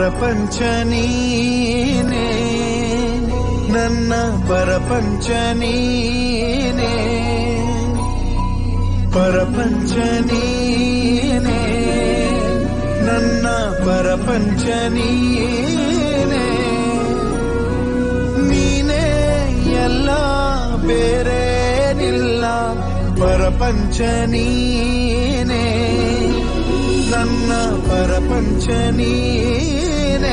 ಪರಪಂಚ ನೀನೇ ನನ್ನ ಪರಪಂಚ ನೀನೇ ಪರಪಂಚ ನೀನೇ ನನ್ನ ಪರಪಂಚ ನೀನೇ ನೀನೇ ಎಲ್ಲ ಬೇರೇನಿಲ್ಲ ಪರಪಂಚ ನೀನೇ ನನ್ನ ಪರಪಂಚ ನೀನೇ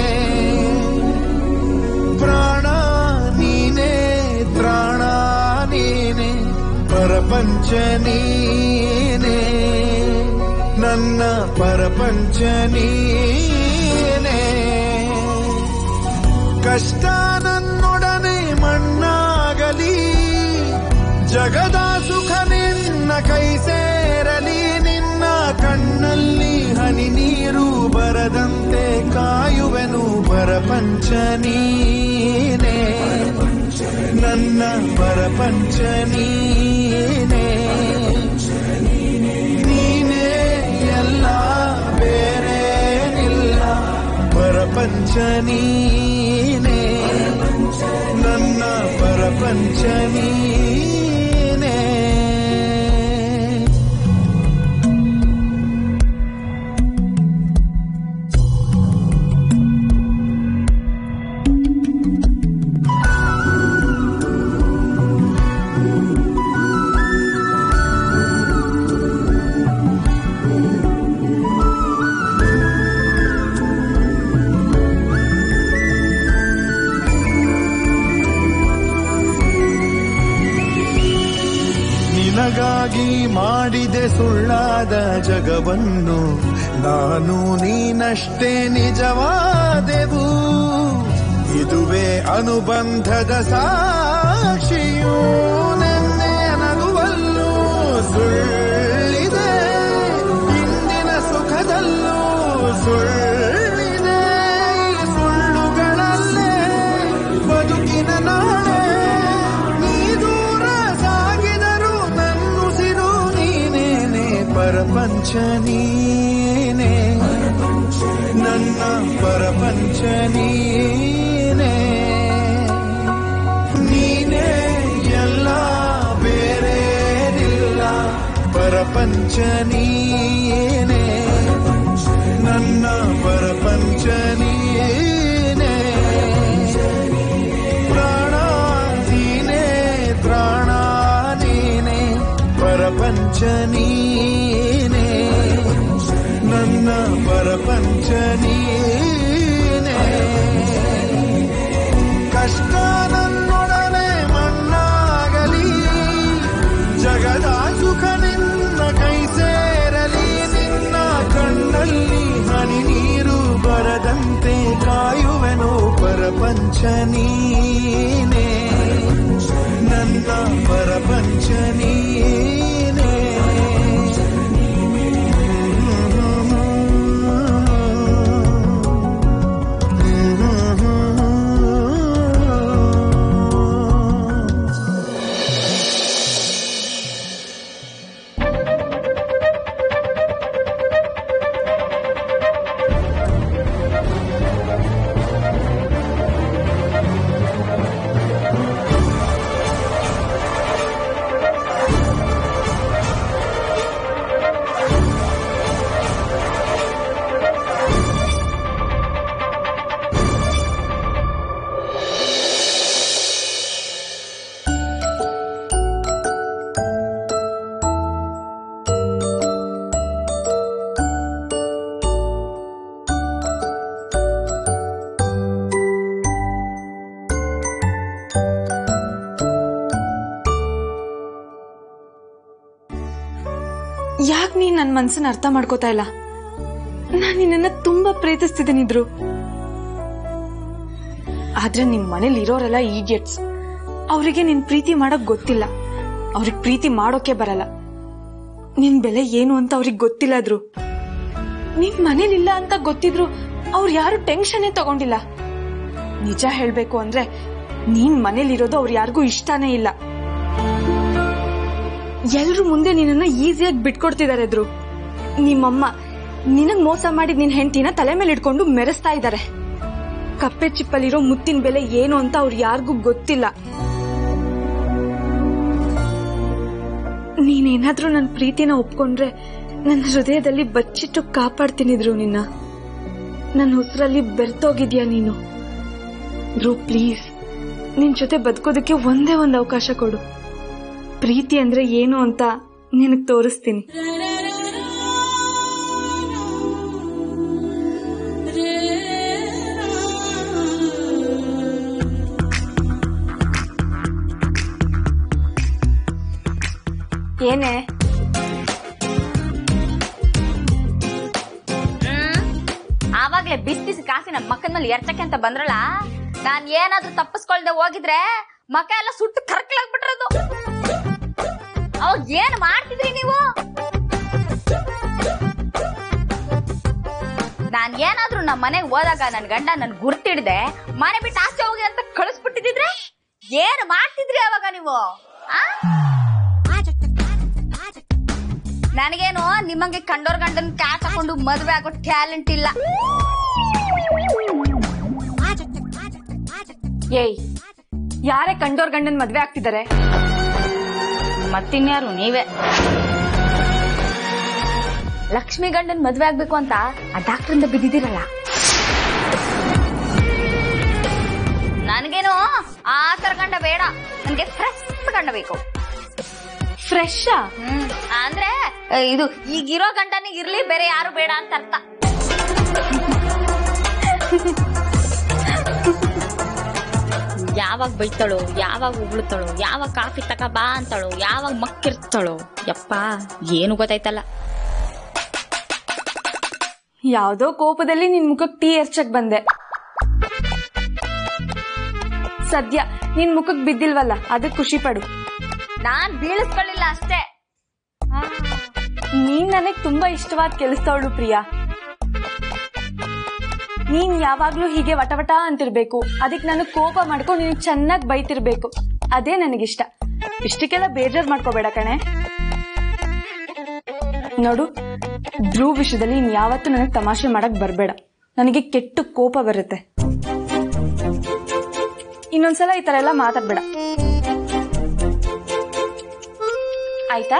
ಪ್ರಾಣ ನೀನೇ ಪ್ರಾಣ ನೀನೇ ಪರಪಂಚ ನೀನೇ ನನ್ನ ಪರಪಂಚ ನೀನೇ ಕಷ್ಟ ನನ್ನೊಡನೆ ಮಣ್ಣಾಗಲಿ ಜಗದ ಸುಖ ನಿನ್ನ ಕೈ ಸೇರಲಿ ನಿನ್ನ ಕಣ್ಣಲ್ಲಿ ಹನಿ ನೀರು ಬರದಂತೆ ಕಾಯುವೆನು ಪರಪಂಚ ನೀನೇ ನನ್ನ ಪರಪಂಚ ನೀನೇ ನೀನೇ ಎಲ್ಲ ಬೇರೇನಿಲ್ಲ ಪರಪಂಚ ನೀನೇ ನನ್ನ ಪರಪಂಚ ನೀನೇ ನಿನಗಾಗಿ ಮಾಡಿದೆ ಸುಳ್ಳಾದ ಜಗವನ್ನು ನಾನು ನೀನಷ್ಟೇ ನಿಜವಾದೆವು ಇದುವೇ ಅನುಬಂಧದ ಸಾಕ್ಷಿಯೂ ನೆನ್ನೆ ನಗುವಲ್ಲೂ ಸುಳ್ಳಿದೆ ಇಂದಿನ ಸುಖದಲ್ಲೂ ಸುಳ್ಳಿದೆ ಈ ಸುಳ್ಳುಗಳಲ್ಲೇ ಬದುಕಿನ ನಾಳೆ ನೀ ದೂರ ಸಾಗಿದರು ನನ್ನುಸಿರು ನೀನೇನೆ ಪರಪಂಚ ನೀನೇ ನನ್ನ ಪರಪಂಚ ನೀನೇ ನೀನೇ ಎಲ್ಲ ಬೇರೇನಿಲ್ಲ ಪರಪಂಚ ನೀನೇ ನನ್ನ ಪರಪಂಚ ನೀನೇ ಪ್ರಾಣ ನೀನೇ ಪ್ರಾಣ ನೀನೇ ಪರಪಂಚ ನೀನೇ ನನ್ನ ಪರಪಂಚ ನೀನೇ ಕಷ್ಟ ನನ್ನೊಡನೆ ಮಣ್ಣಾಗಲಿ ಜಗದ ಸುಖ ನಿನ್ನ ಕೈ ಸೇರಲಿ ನಿನ್ನ ಕಣ್ಣಲ್ಲಿ ಹನಿ ನೀರು ಬರದಂತೆ ಕಾಯುವೆನು ಪರಪಂಚ ನೀನೇ ನನ್ನ ಪರಪಂಚ ನೀನೇ ಯಾಕೆ ನೀನ್ ನನ್ನ ಮನ್ಸನ್ನ ಅರ್ಥ ಮಾಡ್ಕೋತಾ ಇಲ್ಲ ನಾನು ನಿನ್ನ ತುಂಬಾ ಪ್ರೀತಿಸ್ತಿದ್ದೀನಿದ್ರು ಆದ್ರೆ ನಿಮ್ ಮನೇಲಿ ಇರೋರೆಲ್ಲ ಈಡಿಯಟ್ಸ್ ಅವರಿಗೆ ನಿನ್ ಪ್ರೀತಿ ಮಾಡಕ್ ಗೊತ್ತಿಲ್ಲ ಅವ್ರಿಗೆ ಪ್ರೀತಿ ಮಾಡೋಕೆ ಬರಲ್ಲ ನಿನ್ ಬೆಲೆ ಏನು ಅಂತ ಅವ್ರಿಗೆ ಗೊತ್ತಿಲ್ಲದ್ರು ನಿನ್ ಮನೇಲಿಲ್ಲ ಅಂತ ಗೊತ್ತಿದ್ರು ಅವ್ರು ಯಾರು ಟೆನ್ಷನ್ನೇ ತಗೊಂಡಿಲ್ಲ ನಿಜ ಹೇಳ್ಬೇಕು ಅಂದ್ರೆ ನೀನ್ ಮನೇಲಿರೋದು ಅವ್ರು ಯಾರಿಗೂ ಇಷ್ಟನೇ ಇಲ್ಲ ಎಲ್ರು ಮುಂದೆ ನಿನ್ನನ್ನ ಈಸಿಯಾಗಿ ಬಿಟ್ಕೊಡ್ತಿದಾರೆ ಧ್ರುವ್ ನಿಮ್ಮಮ್ಮ ನಿನಗ್ ಮೋಸ ಮಾಡಿ ನಿನ್ ಹೆಂಡತಿನ ತಲೆ ಮೇಲೆ ಇಟ್ಕೊಂಡು ಮೆರೆಸ್ತಾ ಇದ್ದಾರೆ ಕಪ್ಪೆ ಚಿಪ್ಪಲ್ಲಿರೋ ಮುತ್ತಿನ ಬೆಲೆ ಏನು ಅಂತ ಅವ್ರು ಯಾರಿಗೂ ಗೊತ್ತಿಲ್ಲ ನೀನೇನಾದ್ರೂ ನನ್ನ ಪ್ರೀತಿನ ಒಪ್ಕೊಂಡ್ರೆ ನನ್ನ ಹೃದಯದಲ್ಲಿ ಬಚ್ಚಿಟ್ಟು ಕಾಪಾಡ್ತೀನಿದ್ರು ನಿನ್ನ ನನ್ನ ಉಸಿರಲ್ಲಿ ಬೆರ್ತೋಗಿದ್ಯಾ ನೀನು ಧ್ರು ಪ್ಲೀಸ್ ನಿನ್ ಜೊತೆ ಬದುಕೋದಕ್ಕೆ ಒಂದೇ ಒಂದು ಅವಕಾಶ ಕೊಡು ಪ್ರೀತಿ ಅಂದ್ರೆ ಏನು ಅಂತ ನಿನಗ್ ತೋರಿಸ್ತೀನಿ ಏನೇ ಹ್ಮ್ ಆವಾಗ್ಲೇ ಬಿಸಿ ಬಿಸಿ ಕಾಫಿ ನಮ್ ಮಕ್ಕನ ಮೇಲೆ ಎರ್ಚಕ್ಕೆ ಅಂತ ಬಂದ್ರಲ್ಲ ನಾನ್ ಏನಾದ್ರೂ ತಪ್ಪಿಸ್ಕೊಳ್ದೆ ಹೋಗಿದ್ರೆ ಮಕ ಎಲ್ಲ ಸುಟ್ಟು ಕರ್ಕಲಾಗ್ಬಿಟ್ರದು ಅವಾಗ ಏನ್ ಮಾಡ್ತಿದ್ರಿ ನೀವು ನಾನ್ ಏನಾದ್ರೂ ನಮ್ ಮನೆಗ್ ಹೋದಾಗ ನನ್ ಗಂಡ ನನ್ ಗುರ್ತಿಡ್ದೆ ಮನೆ ಬಿಟ್ಟು ಆಚೆ ಹೋಗಿ ಅಂತ ಕಳಿಸ್ಬಿಟ್ಟಿದ್ರೆ ಏನ್ ಮಾಡ್ತಿದ್ರಿ ಅವಾಗ ನೀವು ಆ ನನಗೇನು ನಿಮ್ಮಂಗೆ ಕಂಡೋರ್ ಗಂಡನ್ ಕ್ಯಾಟ್ ಹಾಕೊಂಡು ಮದ್ವೆ ಆಗೋ ಟ್ಯಾಲೆಂಟ್ ಇಲ್ಲ ಏಯ್ ಯಾರೇ ಕಂಡೋರ್ ಗಂಡನ್ ಮದ್ವೆ ಆಗ್ತಿದ್ದಾರೆ ಮತ್ತಿನ್ಯಾರು ನೀವೇ ಲಕ್ಷ್ಮಿ ಗಂಡನ್ ಮದ್ವೆ ಆಗ್ಬೇಕು ಅಂತ ಆ ಡಾಕ್ಟ್ರಿಂದ ಬಿದ್ದಿದ್ದೀರಲ್ಲ ನನಗೇನು ಆ ತರ ಗಂಡ ಬೇಡ ನನ್ಗೆ ಫ್ರೆಶ್ ಗಂಡ ಬೇಕು ಫ್ರೆಶ್ ಹ್ಮ್ ಅಂದ್ರೆ ಆ, ಇದು ಈಗಿರೋ ಗಂಡನಿಗೆ ಇರ್ಲಿ ಬೇರೆ ಯಾರು ಬೇಡ ಅಂತ ಅರ್ಥ ಯಾವಾಗ ಬೈತಾಳೋ ಯಾವಾಗ ಉಗುಳ್ತಾಳೋ ಯಾವಾಗ ಕಾಫಿ ತಕ ಬಾ ಅಂತಾಳೋ ಯಾವಾಗ ಮಕ್ಕಿರ್ತಾಳೋ ಯಪ್ಪ ಏನು ಗೊತ್ತಾಯ್ತಲ್ಲ ಯಾವ್ದೋ ಕೋಪದಲ್ಲಿ ನಿನ್ ಮುಖಕ್ ಟೀ ಎರ್ಚಕ್ ಬಂದೆ ಸದ್ಯ ನಿನ್ ಮುಖಕ್ ಬಿದ್ದಿಲ್ವಲ್ಲ ಅದಕ್ ಖುಷಿ ಪಡು ನಾನ್ ಬೀಳಿಸ್ಕೊಳ್ಳಿಲ್ಲ ಅಷ್ಟೇ ನೀನ್ ನನಗ್ ತುಂಬಾ ಇಷ್ಟವಾದ ಕೆಲಸದವಳು ಪ್ರಿಯಾ ನೀನ್ ಯಾವಾಗ್ಲೂ ಹೀಗೆ ವಟವಟ ಅಂತಿರ್ಬೇಕು ಅದಕ್ ನನಗ್ ಕೋಪ ಮಾಡ್ಕೊಂಡು ನೀನ್ ಚೆನ್ನಾಗ್ ಬೈತಿರ್ಬೇಕು ಅದೇ ನನಗಿಷ್ಟ ಇಷ್ಟಕ್ಕೆಲ್ಲ ಬೇಜಾರ್ ಮಾಡ್ಕೋಬೇಡ ಕಣೆ ನೋಡು ಧ್ರುವ್ ವಿಷಯದಲ್ಲಿ ನೀನ್ ಯಾವತ್ತೂ ನನಗ್ ತಮಾಷೆ ಮಾಡಕ್ ಬರ್ಬೇಡ ನನಗೆ ಕೆಟ್ಟು ಕೋಪ ಬರುತ್ತೆ ಇನ್ನೊಂದ್ಸಲ ಈ ತರ ಎಲ್ಲ ಮಾತಾಡ್ಬೇಡ ಆಯ್ತಾ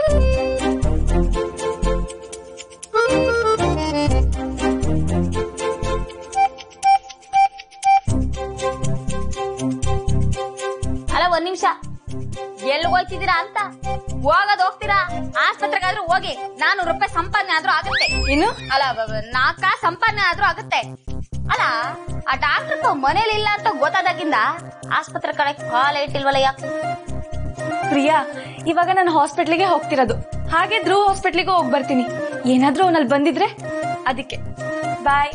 ಅಲ್ಲ ಒಂದ್ ನಿಮಿಷ ಎಲ್ಲಿ ಹೋಗ್ತಿದ್ದೀರಾ ಅಂತ ಹೋಗೋದ್ ಹೋಗ್ತೀರಾ ಆಸ್ಪತ್ರೆಗಾದ್ರೂ ಹೋಗಿ ನಾನೂರು ರೂಪಾಯಿ ಸಂಪಾದನೆ ಆದ್ರೂ ಆಗುತ್ತೆ ಇನ್ನು ಅಲ್ಲ ಬ- ಬ- ನಾಲ್ಕ ಸಂಪಾದನೆ ಆದ್ರೂ ಆಗುತ್ತೆ ಅಲ್ಲ ಆ ಡಾಕ್ಟರ್ ಮನೇಲಿ ಇಲ್ಲ ಅಂತ ಗೊತ್ತಾದಾಗಿಂದ ಆಸ್ಪತ್ರೆ ಕಡೆ ಕಾಲ ಇಟ್ಟಿಲ್ವಲ್ಲ ಯಾಕೆ ಪ್ರಿಯಾ ಇವಾಗ ನಾನು ಹಾಸ್ಪಿಟ್ಲಿಗೆ ಹೋಗ್ತಿರೋದು ಹಾಗೆ ಧ್ರುವ್ ಹಾಸ್ಪಿಟ್ಲಿಗೆ ಹೋಗಿ ಬರ್ತೀನಿ ಏನಾದ್ರೂ ಅವನಲ್ಲಿ ಬಂದಿದ್ರೆ ಅದಕ್ಕೆ ಬಾಯ್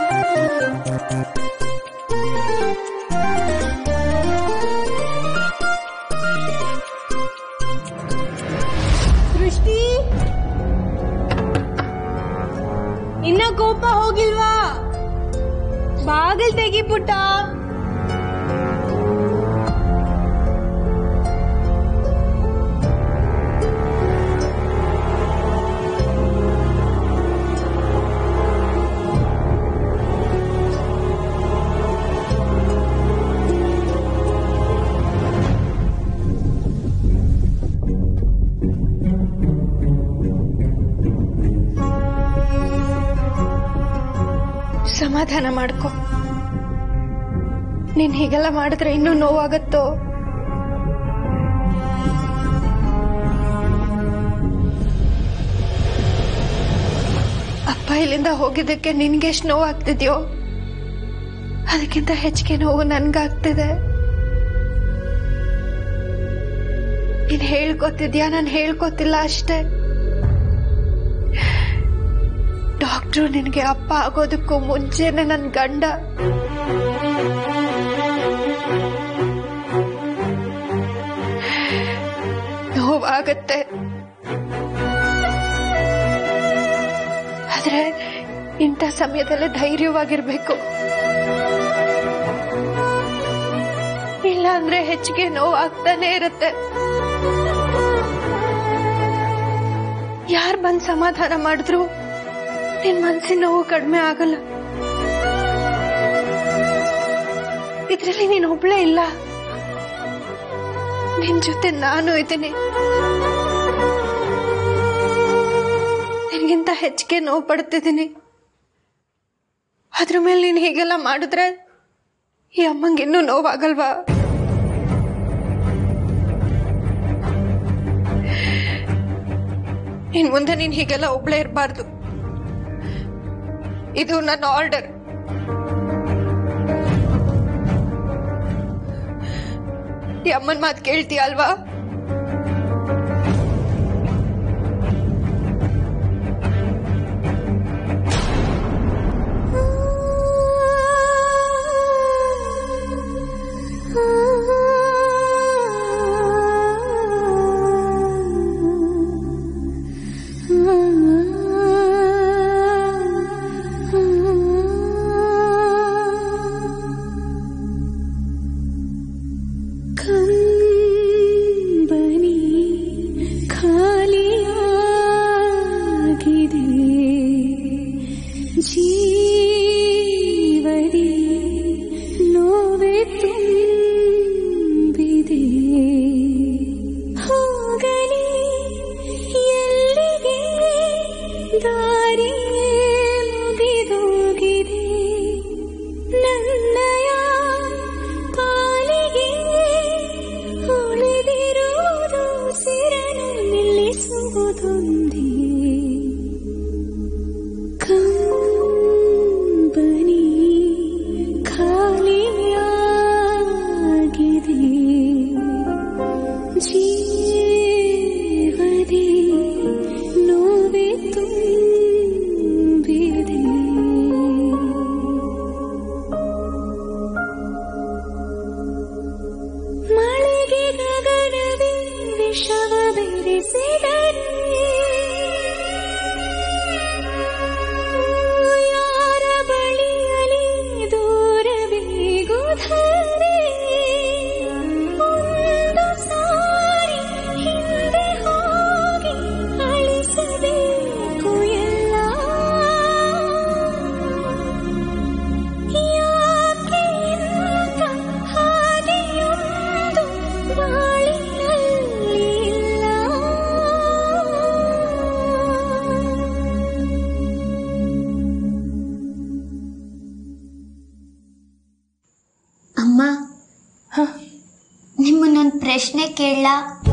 ಸೃಷ್ಟಿ ಇನ್ನ ಕೋಪ ಹೋಗಿಲ್ವಾ ಬಾಗಿಲ್ ತೆಗಿ ಪುಟ್ಟ ಸಮಾಧಾನ ಮಾಡ್ಕೊ ನೀನ್ ಹೀಗೆಲ್ಲ ಮಾಡಿದ್ರೆ ಇನ್ನೂ ನೋವಾಗತ್ತೋ ಅಪ್ಪ ಇಲ್ಲಿಂದ ಹೋಗಿದ್ದಕ್ಕೆ ನಿನ್ಗೆಷ್ಟು ನೋವಾಗ್ತಿದ್ಯೋ ಅದಕ್ಕಿಂತ ಹೆಚ್ಚಿಗೆ ನೋವು ನನ್ಗಾಗ್ತಿದೆ ನೀನ್ ಹೇಳ್ಕೊತಿದ್ಯಾ ನಾನು ಹೇಳ್ಕೊತಿಲ್ಲ ಅಷ್ಟೇ ಡಾಕ್ಟ್ರು ನಿನಗೆ ಅಪ್ಪ ಆಗೋದಕ್ಕೂ ಮುಂಚೆನೆ ನನ್ನ ಗಂಡ ನೋವಾಗತ್ತೆ ಆದ್ರೆ ಇಂಥ ಸಮಯದಲ್ಲಿ ಧೈರ್ಯವಾಗಿರ್ಬೇಕು ಇಲ್ಲ ಅಂದ್ರೆ ಹೆಚ್ಚಿಗೆ ನೋವಾಗ್ತಾನೆ ಇರುತ್ತೆ ಯಾರ್ ಬಂದ್ ಸಮಾಧಾನ ಮಾಡಿದ್ರು ನಿನ್ ಮನ್ಸಿನ ನೋವು ಕಡಿಮೆ ಆಗಲ್ಲ ಇದ್ರಲ್ಲಿ ನೀನ್ ಒಬ್ಳೇ ಇಲ್ಲ ನಿನ್ ಜೊತೆ ನಾನು ಇದ್ದೀನಿ ನಿನ್ಗಿಂತ ಹೆಚ್ಚಿಗೆ ನೋವು ಪಡ್ತಿದ್ದೀನಿ ಅದ್ರ ಮೇಲೆ ನೀನ್ ಹೀಗೆಲ್ಲ ಮಾಡಿದ್ರೆ ಈ ಅಮ್ಮಂಗೆ ಇನ್ನೂ ನೋವಾಗಲ್ವಾ ಇನ್ ಮುಂದೆ ನೀನ್ ಹೀಗೆಲ್ಲ ಒಬ್ಳೇ ಇರಬಾರ್ದು ಇದು ನನ್ನ ಆರ್ಡರ್ ಈ ಅಮ್ಮನ್ ಮಾತು ಕೇಳ್ತೀಯ ಅಲ್ವಾ ಕಂಬನಿ ಖಾಲಿಯಾಗಿದೆ ಜೀವರಿ ನೋವೆ ತುಂಬಿದೆ ಹೋಗಲಿ ಎಲ್ಲಿಗೆ ದಾರಿ ಮುಗಿದೋಗಿದೆ ನನ್ನಯ ಪಾಲಿಗೆ ಉಳಿದಿರುವುದು ಸಿರನು ನಿಲ್ಲಿಸುವುದೊಂದೇ ಕಂಬನಿ ಖಾಲಿಯಾಗಿದೆ ಜೀವದಿ ನೋವೆ ತುಂಬಿದೆ ಮಳೆಗೆ ಗಗನವೇ ವಿಷವ ಬೆರೆಸಿದರೆ ಯಾರ ಬಳಿಯಲಿ ದೂರವೇ ಗುಧರೆ ಒಂದು ಸಾರಿ ಹಿಂದೆ ಹೋಗಿ ಅಳಿಸಬೇಕು ಎಲ್ಲ ಯಾಕೆ ಇಂಥ ಹಾದಿಯೊಂದು ಬಾಳಿನಲ್ಲಿ ಇಲ್ಲ ಅಮ್ಮ ನಿಮ್ಮನ್ನೊಂದು ಪ್ರಶ್ನೆ ಕೇಳಲ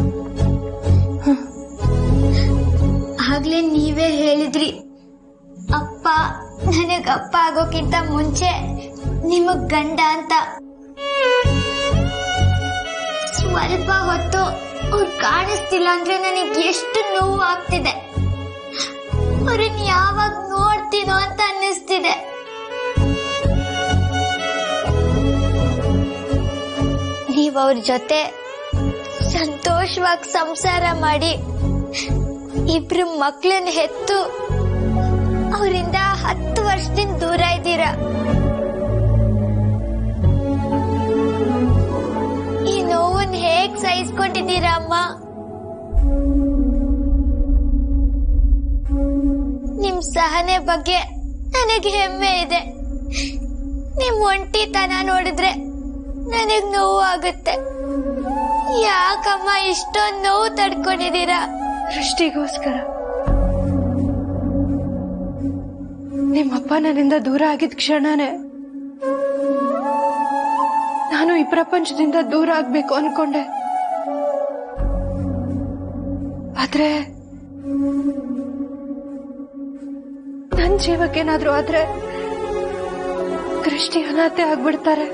ಆಗ್ಲೇ ನೀವೇ ಹೇಳಿದ್ರಿ ಅಪ್ಪ ನನಗ್ ಅಪ್ಪ ಆಗೋಕ್ಕಿಂತ ಮುಂಚೆ ನಿಮಗ್ ಗಂಡ ಅಂತ ಸ್ವಲ್ಪ ಹೊತ್ತು ಅವ್ರು ಕಾಣಿಸ್ತಿಲ್ಲ ಅಂದ್ರೆ ನನಗೆ ಎಷ್ಟು ನೋವು ಆಗ್ತಿದೆ ಅವ್ರನ್ನ ಯಾವಾಗ ನೋಡ್ತೀನೋ ಅಂತ ಅನ್ನಿಸ್ತಿದೆ ನೀವ್ ಅವ್ರ ಜೊತೆ ಸಂತೋಷವಾಗಿ ಸಂಸಾರ ಮಾಡಿ ಇಬ್ರು ಮಕ್ಳನ್ನ ಹೆತ್ತು ಅವರಿಂದ ಹತ್ತು ವರ್ಷದಿಂದ ದೂರ ಇದ್ದೀರ ಈ ನೋವನ್ನ ಹೇಗ್ ಸಹಿಸ್ಕೊಂಡಿದ್ದೀರಾ ಅಮ್ಮ ನಿಮ್ ಸಹನೆ ಬಗ್ಗೆ ನನಗೆ ಹೆಮ್ಮೆ ಇದೆ ನಿಮ್ ಒಂಟಿತನ ನೋಡಿದ್ರೆ ನನಗ್ ನೋವು ಆಗುತ್ತೆ ಯಾಕಮ್ಮ ಇಷ್ಟೊಂದು ನೋವು ತಡ್ಕೊಂಡಿದ್ದೀರಾ ದೃಷ್ಟಿಗೋಸ್ಕರ ನಿಮ್ಮಪ್ಪ ನನ್ನಿಂದ ದೂರ ಆಗಿದ ಕ್ಷಣನೇ ನಾನು ಈ ಪ್ರಪಂಚದಿಂದ ದೂರ ಆಗ್ಬೇಕು ಅನ್ಕೊಂಡೆ ಆದ್ರೆ ನನ್ ಜೀವಕ್ಕೇನಾದ್ರೂ ಆದ್ರೆ ದೃಷ್ಟಿ ಅನಾಥೆ ಆಗ್ಬಿಡ್ತಾರೆ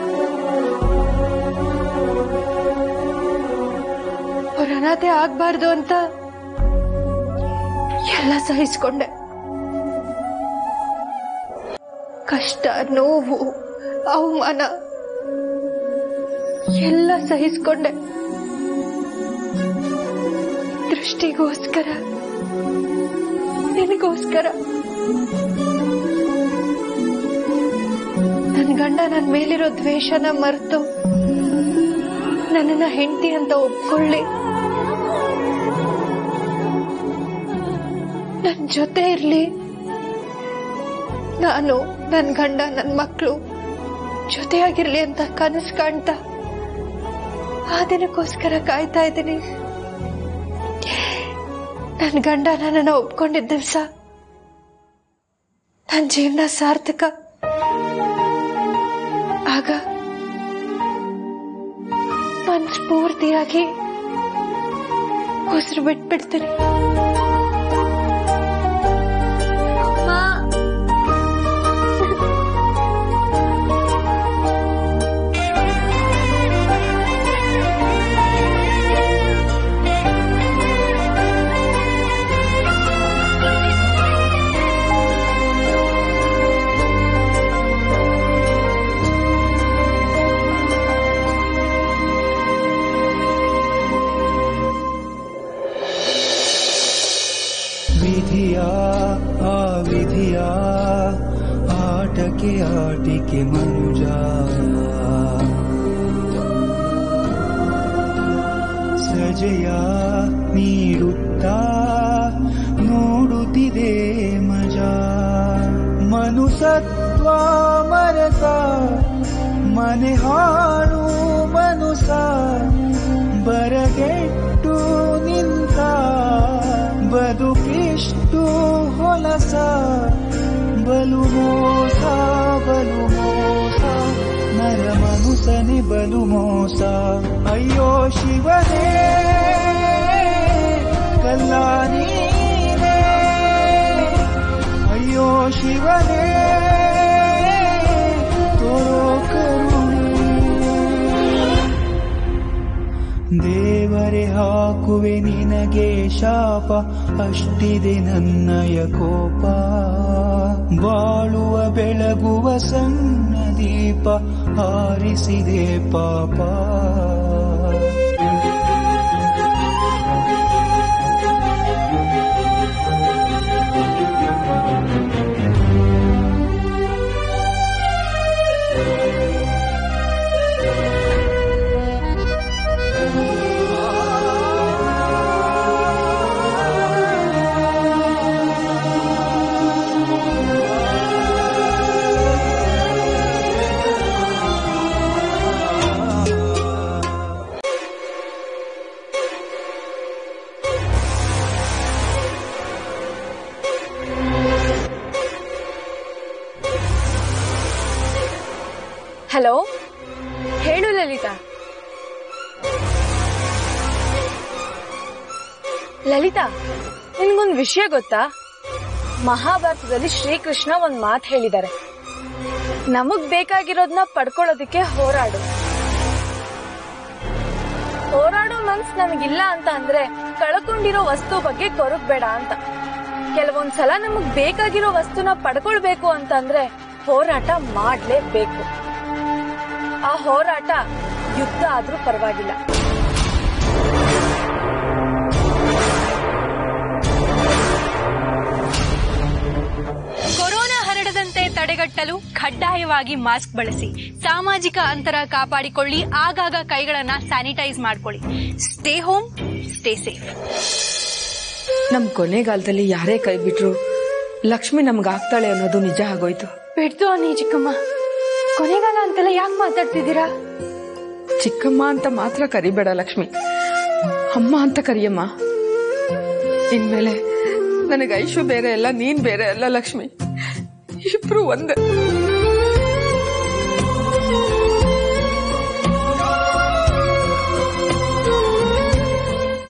ಅವ್ರ ಅನಾಥೆ ಆಗ್ಬಾರ್ದು ಅಂತ ಎಲ್ಲ ಸಹಿಸ್ಕೊಂಡೆ ಕಷ್ಟ ನೋವು ಅವಮಾನ ಎಲ್ಲ ಸಹಿಸ್ಕೊಂಡೆ ದೃಷ್ಟಿಗೋಸ್ಕರ ನಿನಗೋಸ್ಕರ ನನ್ ಗಂಡ ನನ್ ಮೇಲಿರೋ ದ್ವೇಷನ ಮರೆತು ನನ್ನನ್ನ ಹೆಂಡತಿ ಅಂತ ಒಪ್ಕೊಳ್ಳಿ ನನ್ ಜೊತೆ ಇರ್ಲಿ ನಾನು ನನ್ ಗಂಡ ನನ್ ಮಕ್ಕಳು ಜೊತೆಯಾಗಿರ್ಲಿ ಅಂತ ಕನಸು ಕಾಣ್ತಾ ಆ ದಿನಕ್ಕೋಸ್ಕರ ಕಾಯ್ತಾ ಇದ್ದೀನಿ ನನ್ನ ಗಂಡ ನನ್ನನ್ನು ಒಪ್ಕೊಂಡಿದ್ದ ದಿವಸ ನನ್ನ ಜೀವನ ಸಾರ್ಥಕ ಆಗ ಮನಸ್ಫೂರ್ತಿಯಾಗಿ ಉಸಿರು ಬಿಟ್ಬಿಡ್ತೀನಿ ವಿಧಿಯ ಆ ವಿಧಿಯ ಆಟಕ್ಕೆ ಆಟಿಕೆ ಮನುಜ ಸಜೆಯ ನೀಡುತ್ತಾ ನೋಡುತ್ತಿದೆ ಮಜಾ ಮನುಸತ್ವ ಮರಸ ಮನೆ ಹಾಳು ಮನುಸ ಬರಗೆಟ್ಟು ನಿಂತ ಬದುಕಿಷ್ಟು ಹೊಲಸ ಬಲು ಮೋಸ ಬಲು ಮೋಸ ನರ ಮನುಸನೆ ಬಲು ಮೋಸ ಅಯ್ಯೋ ಶಿವನೇ ಕಲ್ಲಾನೀನೇ ಅಯ್ಯೋ ಶಿವನೇ ತೋರೋ ಕರುಣೆ ದೇವರೇ ಹಾಕುವೆ ನಿನಗೆ ಶಾಪ ಅಷ್ಟಿದೆ ನನ್ನಯ ಕೋಪ ಬಾಳುವ ಬೆಳಗುವ ಸಣ್ಣ ದೀಪ ಆರಿಸಿದೆ ಪಾಪ ಹಲೋ ಹೇಳು ಲಲಿತಾ ಲಲಿತಾ ನಿನ್ಗೊಂದ್ ವಿಷಯ ಗೊತ್ತಾ ಮಹಾಭಾರತದಲ್ಲಿ ಶ್ರೀಕೃಷ್ಣ ಒಂದ್ ಮಾತ್ ಹೇಳಿದ್ದಾರೆ ನಮಗ್ ಬೇಕಾಗಿರೋದ್ನ ಪಡ್ಕೊಳ್ಳೋದಕ್ಕೆ ಹೋರಾಡು ಹೋರಾಡೋ ಮನ್ಸ್ ನಮಗಿಲ್ಲ ಅಂತ ಅಂದ್ರೆ ಕಳ್ಕೊಂಡಿರೋ ವಸ್ತು ಬಗ್ಗೆ ಕೊರಗ್ಬೇಡ ಅಂತ ಕೆಲವೊಂದ್ಸಲ ನಮಗ್ ಬೇಕಾಗಿರೋ ವಸ್ತುನ ಪಡ್ಕೊಳ್ಬೇಕು ಅಂತಂದ್ರೆ ಹೋರಾಟ ಮಾಡ್ಲೇಬೇಕು ಆ ಹೋರಾಟ ಯುದ್ಧ ಆದ್ರೂ ಪರವಾಗಿಲ್ಲ ಕೊರೋನಾ ಹರಡದಂತೆ ತಡೆಗಟ್ಟಲು ಕಡ್ಡಾಯವಾಗಿ ಮಾಸ್ಕ್ ಬಳಸಿ ಸಾಮಾಜಿಕ ಅಂತರ ಕಾಪಾಡಿಕೊಳ್ಳಿ ಆಗಾಗ ಕೈಗಳನ್ನ ಸ್ಯಾನಿಟೈಸ್ ಮಾಡ್ಕೊಳ್ಳಿ ಸ್ಟೇ ಹೋಮ್ ಸ್ಟೇ ಸೇಫ್ ನಮ್ ಕೊನೆಗಾಲದಲ್ಲಿ ಯಾರೇ ಕೈ ಬಿಟ್ರು ಲಕ್ಷ್ಮಿ ನಮ್ಗಾಗ್ತಾಳೆ ಅನ್ನೋದು ನಿಜ ಆಗೋಯ್ತು ಬಿಡ್ತು ಅನ್ನಿ ಚಿಕ್ಕಮ್ಮ ಕೊನೆಗಾಲ ಅಂತೆಲ್ಲ ಯಾಕೆ ಮಾತಾಡ್ತಿದ್ದೀರಾ ಚಿಕ್ಕಮ್ಮ ಅಂತ ಮಾತ್ರ ಕರಿಬೇಡ ಲಕ್ಷ್ಮಿ ಅಮ್ಮ ಅಂತ ಕರಿಯಮ್ಮ ಇನ್ಮೇಲೆ ನನಗೆ ಐಶು ಬೇರೆ ಅಲ್ಲ ನೀನ್ ಬೇರೆ ಅಲ್ಲ ಲಕ್ಷ್ಮಿ ಇಬ್ರು ಒಂದೇ